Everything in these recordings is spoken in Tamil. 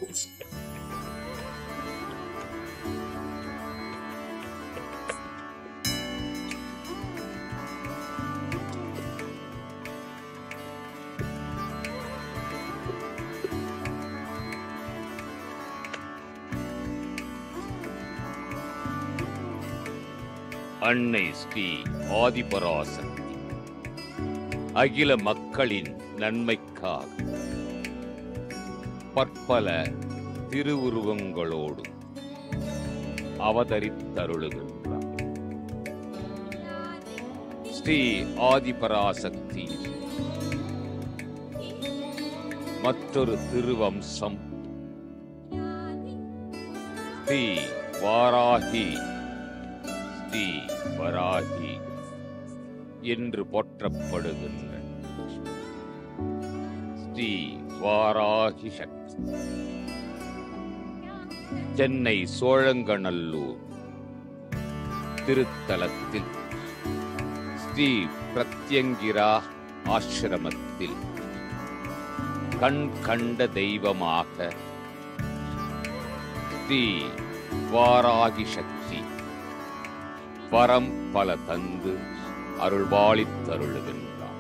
அன்னை ஸ்ரீ ஆதிபராசக்தி அகில மக்களின் நன்மைக்காக பற்பல திருவுருவங்களோடு அவதரித்தருளுகின்றார் ஸ்ரீ ஆதிபராசக்தி மற்றொரு திருவம்சம் ஸ்ரீ வாராகி ஸ்ரீ வராகி என்று போற்றப்படுகின்ற ஸ்ரீ வாராகி சக்தி சென்னை சோழங்கநல்லூர் திருத்தலத்தில் ஸ்ரீ பிரத்யங்கிரா ஆசிரமத்தில் கண் கண்ட தெய்வமாக ஸ்ரீ வாராகி சக்தி வரம் பல தந்து அருள்பாலித்தருளுகின்றார்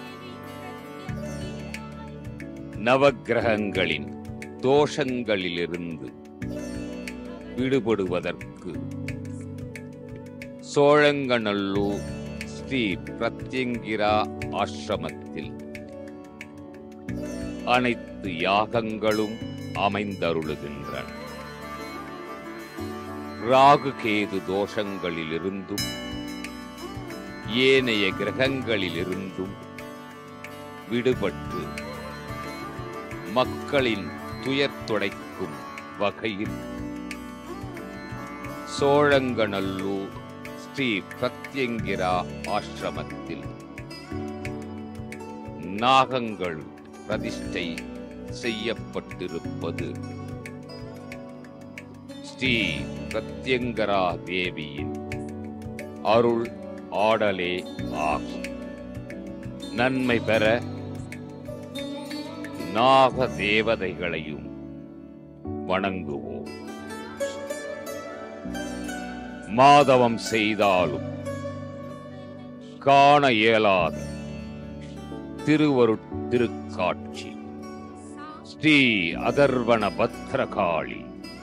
நவக்கிரகங்களின் தோஷங்களிலிருந்து விடுபடுவதற்கு சோழங்கநல்லூர் ஸ்ரீ பிரத்யங்கிரா ஆசிரமத்தில் அனைத்து யாகங்களும் அமைந்தருளுகின்றன ராகு கேது தோஷங்களிலிருந்தும் ஏனைய கிரகங்களிலிருந்தும் விடுபட்டு மக்களின் துயர் துடைக்கும் வகையில் சோழங்கநல்லூர் ஸ்ரீ பிரத்யங்கிரா ஆசிரமத்தில் நாகங்கள் பிரதிஷ்டை செய்யப்பட்டிருப்பது ஸ்ரீ பிரத்யங்கரா தேவியின் அருள் ஆடலே ஆகும் நன்மை பெற நாக தேவதைகளையும் வணங்குவோம் மாதவம் செய்தாலும் காண இயலாத திருவருட் திருக்காட்சி ஸ்ரீ அதர்வன பத்ரகாளி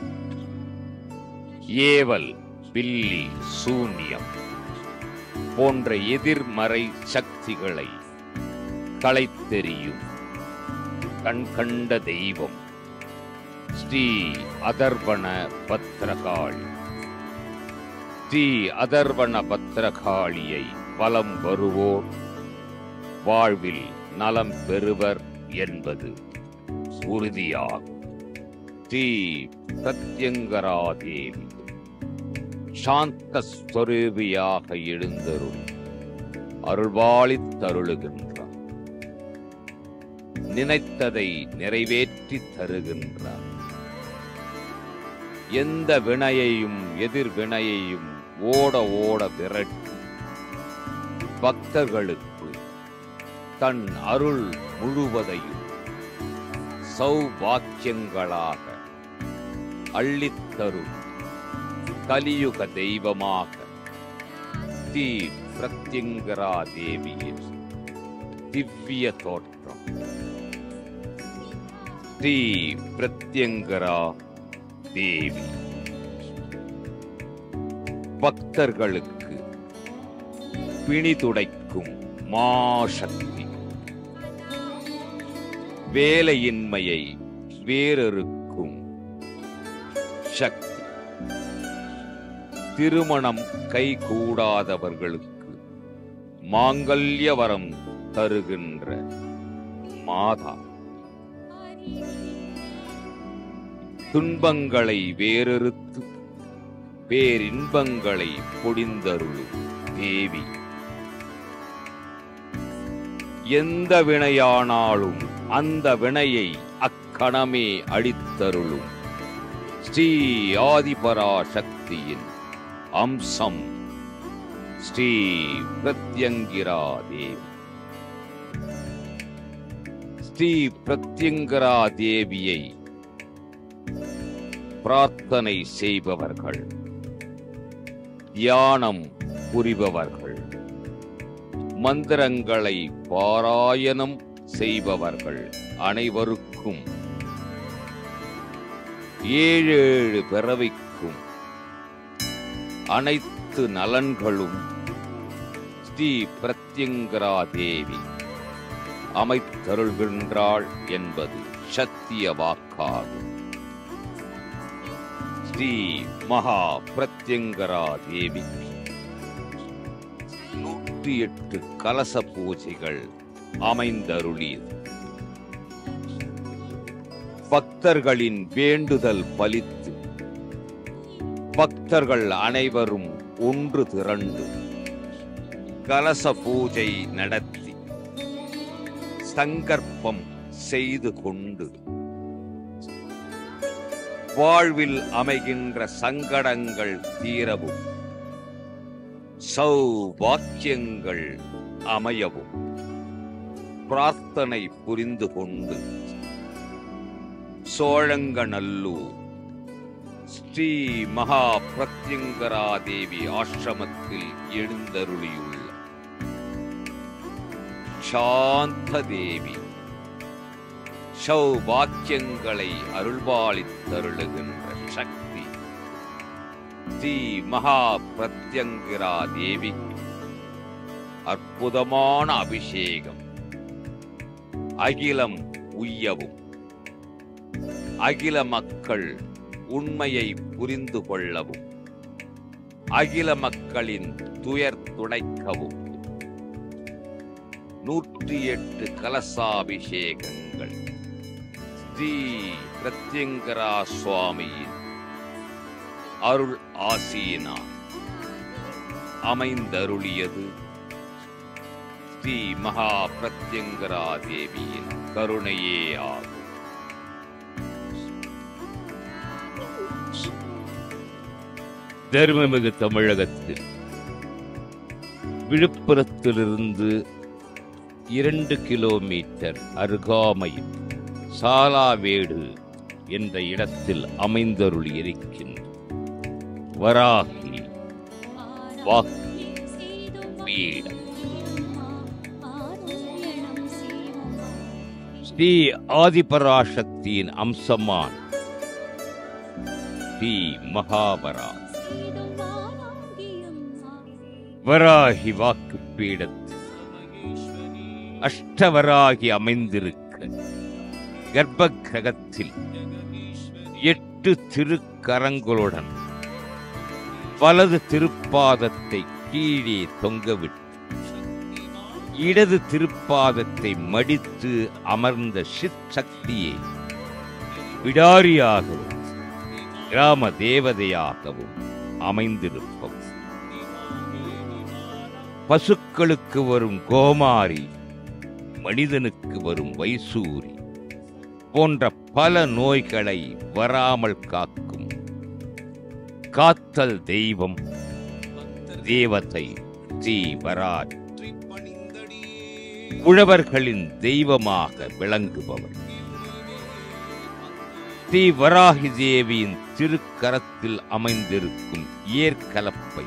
ஏவல் பில்லி சூன்யம் போன்ற எதிர்மறை சக்திகளை களைத்தெறியும் கண்கண்ட தெய்வம் ஸ்ரீ அதர்வன பத்ரகாளி ஸ்ரீ அதர்வன பத்ரகாளியை வலம் வருவோர் வாழ்வில் நலம் பெறுவர் என்பது உறுதியாகும் ஸ்ரீ பிரத்யங்கராதேவி சாந்த ஸ்வரூபியாக எழுந்தருள் அருள்வாளித்தருளுகின்றார் நினைத்ததை நிறைவேற்றி தருகின்றார் எந்த வினையையும் எதிர்வினையையும் ஓட ஓட விரட்டி பக்தர்களுக்கு தன் அருள் முழுவதையும் சௌபாக்கியங்களாக அள்ளித்தரும் கலியுக தெய்வமாக ஸ்ரீ பிரத்யங்கரா தேவியின் திவ்ய தோற்றம் ஸ்ரீ பிரத்யங்கரா தேவி பக்தர்களுக்கு பிணி துடைக்கும் மாசக்தி வேலையின்மையை வேறறுக்கும் சக்தி திருமணம் கைகூடாதவர்களுக்கு மாங்கல்ய வரம் தருகின்ற மாதா துன்பங்களை வேறறுத்து பேரின்பங்களை பொடிந்தருளும் தேவி எந்த வினையானாலும் அந்த வினையை அக்கணமே அடித்தருளும் ஸ்ரீ ஆதிபரா சக்தியின் அம்சம் ஸ்ரீ பிரத்யங்கிரா தேவி ஸ்ரீ பிரத்யங்கரா தேவியை பிரார்த்தனை செய்பவர்கள் தியானம் புரிபவர்கள் மந்திரங்களை பாராயணம் செய்பவர்கள் அனைவருக்கும் ஏழேழு பிறவிக்கும் அனைத்து நலன்களும் ஸ்ரீ பிரத்யங்கரா தேவி அமைத்தருள்கின்றாள் என்பது சத்திய வாக்காகும் ஸ்ரீ மகா பிரத்யங்கரா தேவி நூற்றி எட்டு கலச பூஜைகள் அமைந்தருளியது பக்தர்களின் வேண்டுதல் பலித்து பக்தர்கள் அனைவரும் ஒன்று திரண்டு கலச பூஜை நடத்தி சங்கற்பம் செய்து கொண்டு வாழ்வில் அமைகின்ற சங்கடங்கள் தீரவும் சௌபாக்கியங்கள் அமையவும் பிரார்த்தனை புரிந்து கொண்டு சோழங்கநல்லூர் ஸ்ரீ மகா பிரத்யங்கரா தேவி ஆசிரமத்தில் எழுந்தருளியுள்ள சாந்த தேவி சௌபாக்கியங்களை அருள்பாலித்தருளுகின்ற சக்தி ஸ்ரீ மகா பிரத்யங்கிரா தேவி அற்புதமான அபிஷேகம் அகிலம் உய்யவும் அகில மக்கள் உண்மையை புரிந்து கொள்ளவும் அகில மக்களின் துயர் துடைக்கவும் நூற்றி எட்டு கலசாபிஷேகங்கள் ஸ்ரீ பிரத்யங்கரா சுவாமியின் அருள் ஆசீனா அமைந்தருளியது ஸ்ரீ மகா பிரத்யங்கரா தேவியின் கருணையே ஆகும் தர்மமிகு தமிழகத்தில் விழுப்புரத்திலிருந்து இரண்டு கிலோமீட்டர் அருகாமையில் சாலாவேடு என்ற இடத்தில் அமைந்தருள் இருக்கின்ற வராகி வாக்கு பீடம் ஸ்ரீ ஆதிபராசக்தியின் அம்சமான ஸ்ரீ மகாபரா வராகி வாக்கு பீடத்தில் அஷ்டவராகி அமைந்திருக்க கர்ப்ப கிரகத்தில் எட்டு திருக்கரங்களுடன் வலது திருப்பாதத்தை கீழே தொங்கவிட்டு இடது திருப்பாதத்தை மடித்து அமர்ந்த சித் சக்தியை விடாரியாகவும் கிராம தேவதையாகவும் அமைந்திருப்பவர் பசுக்களுக்கு வரும் கோமாரி மனிதனுக்கு வரும் வைசூரி போன்ற பல நோய்களை வராமல் காக்கும் காத்தல் தெய்வம் தேவதை ஸ்ரீ வராஜ் உழவர்களின் தெய்வமாக விளங்குபவர் ஸ்ரீ வராகி தேவியின் திருக்கரத்தில் அமைந்திருக்கும் ஏற்கலப்பை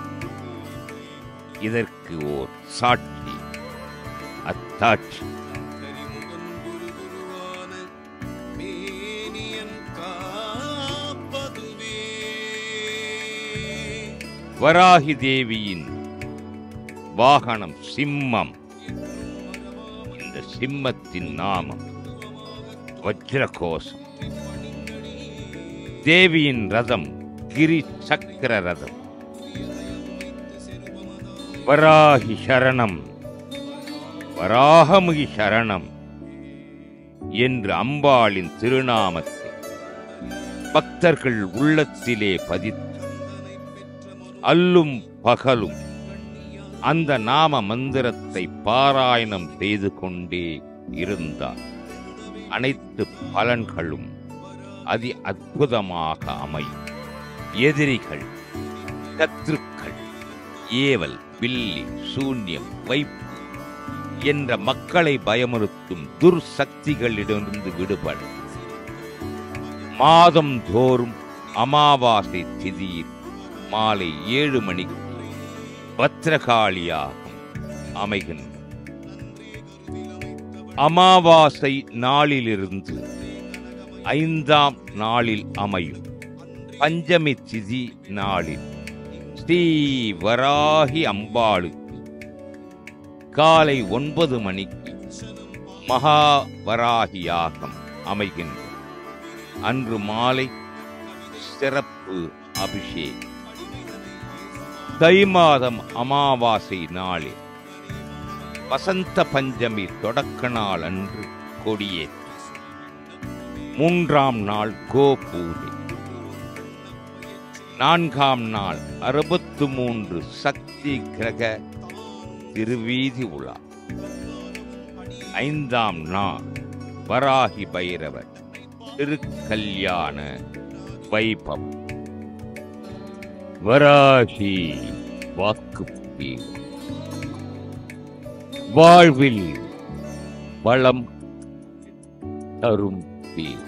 இதற்கு ஓர் சாட்சி அத்தாட்சி கரிமுகன் குரு குருவான மேனியன் காப்பதுவே வராகி தேவியின் வாகனம் சிம்மம் இந்த சிம்மத்தின் நாமம் வஜ்ரகோசம் தேவியின் ரதம் கிரி சக்கர ரதம் வராகி சரணம் வராகமுகி சரணம் என்று அம்பாளின் திருநாமத்தை பக்தர்கள் உள்ளத்திலே பதித்து அல்லும் பகலும் அந்த நாம மந்திரத்தை பாராயணம் செய்து கொண்டே இருந்தார் அனைத்து பலன்களும் அதி அற்புதமாக அமையும் எதிரிகள் சத்துருக்கள் ஏவல் பில்லி சூன்யம் வைப்பு என்ற மக்களை பயமுறுத்தும் துர்சக்திகளிடமிருந்து விடுபட மாதம் தோறும் அமாவாசை திதியில் மாலை ஏழு மணிக்கு பத்திரகாளியாக அமைகின்றன அமாவாசை நாளிலிருந்து ஐந்தாம் நாளில் அமையும் பஞ்சமி திதி நாளில் ஸ்ரீ வராகி அம்பாளுக்கு காலை ஒன்பது மணிக்கு மகா வராகி யாகம் அமைகின்றது அன்று மாலை சிறப்பு அபிஷேகம் தை மாதம் அமாவாசை நாளில் வசந்த பஞ்சமி தொடக்க நாள் அன்று கொடியேற்றம் மூன்றாம் நாள் கோ பூஜை நான்காம் நாள் அறுபத்து மூன்று சக்தி கிரக திருவீதி உலா ஐந்தாம் நாள் வராகி பைரவர் திருக்கல்யாண வைபவம் வராகி வாக்கு வாழ்வில் வளம் தரும் பீர்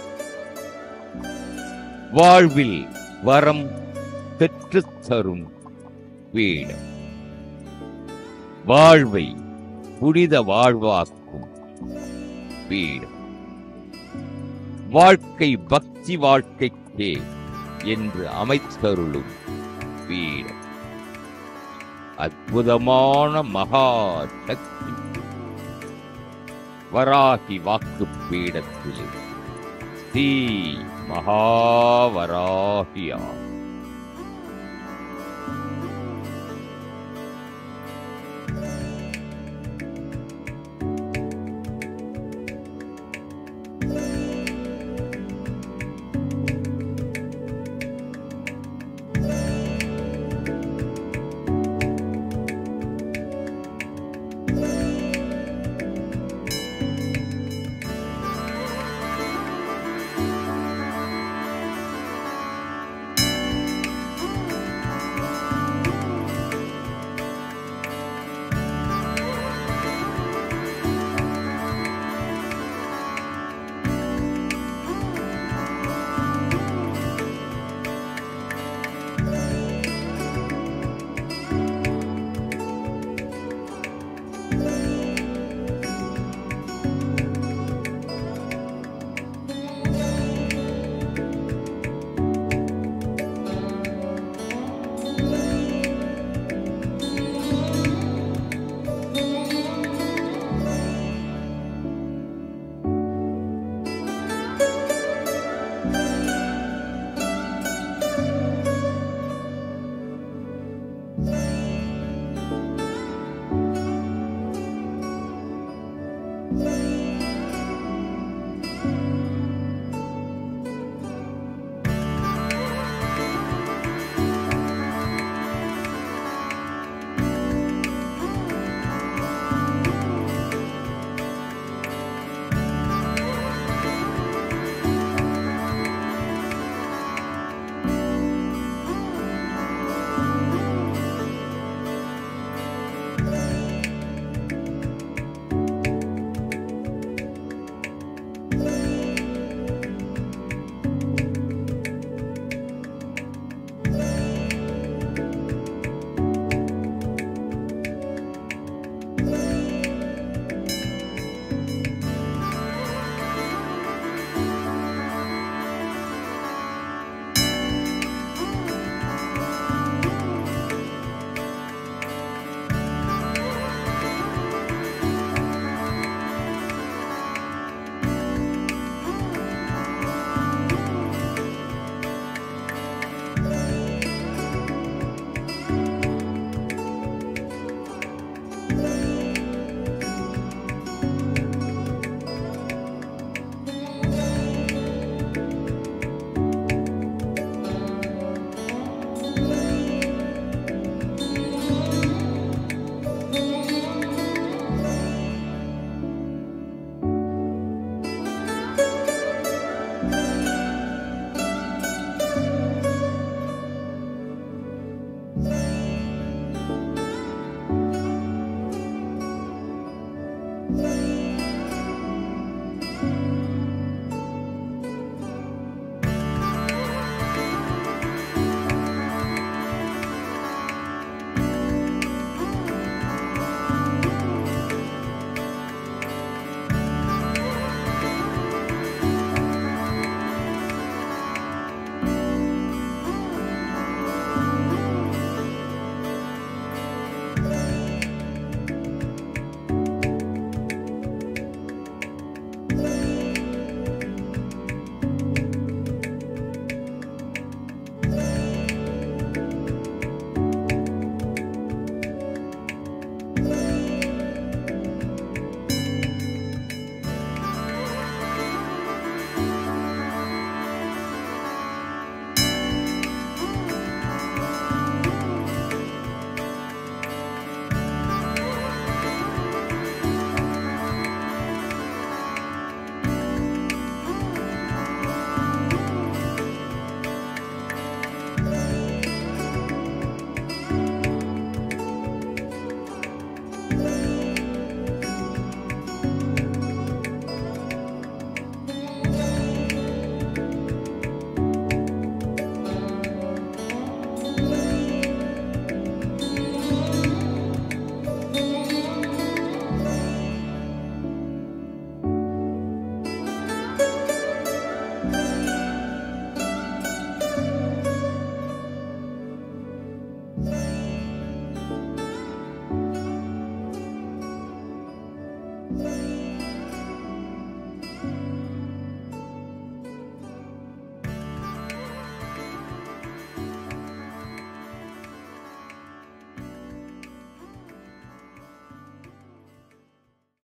வாழ்வில் வரம் பெற்றுத் தரும் வீடம் வாழ்வை புனித வாழ்வாக்கும் வீடம் வாழ்க்கை பக்தி வாழ்க்கைக்கே என்று அமைத்தருளும் வீடம் அற்புதமான மகா சக்தி வராகி வாக்கு பீடத்திலே ஸ்ரீ மகாவராகியார்